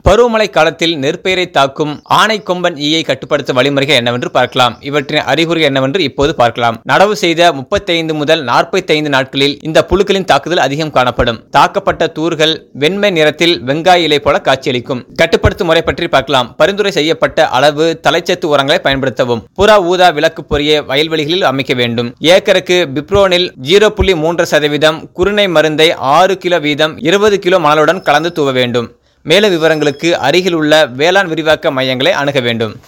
பருவமழை காலத்தில் நெற்பயிரை தாக்கும் ஆனை கொம்பன் ஈயை கட்டுப்படுத்தும் வழிமுறைகள் என்னவென்று பார்க்கலாம் இவற்றின் அறிகுறிகள் என்னவென்று இப்போது பார்க்கலாம் நடவு செய்த முப்பத்தைந்து முதல் நாற்பத்தைந்து நாட்களில் இந்த புழுக்களின் தாக்குதல் அதிகம் காணப்படும் தாக்கப்பட்ட தூர்கள் வெண்மை நிறத்தில் வெங்காய இலை போல காட்சியளிக்கும் கட்டுப்படுத்தும் முறை பற்றி பார்க்கலாம் பரிந்துரை செய்யப்பட்ட அளவு தலைச்சத்து உரங்களை பயன்படுத்தவும் புறா ஊதா விளக்கு பொறிய வயல்வெளிகளில் அமைக்க வேண்டும் ஏக்கருக்கு பிப்ரோனில் ஜீரோ புள்ளி மூன்று சதவீதம் குருணை மருந்தை ஆறு கிலோ வீதம் இருபது கிலோ மணலுடன் கலந்து தூவ வேண்டும் மேலும் விவரங்களுக்கு அருகில் உள்ள வேளாண் விரிவாக்க மையங்களை அணுக வேண்டும்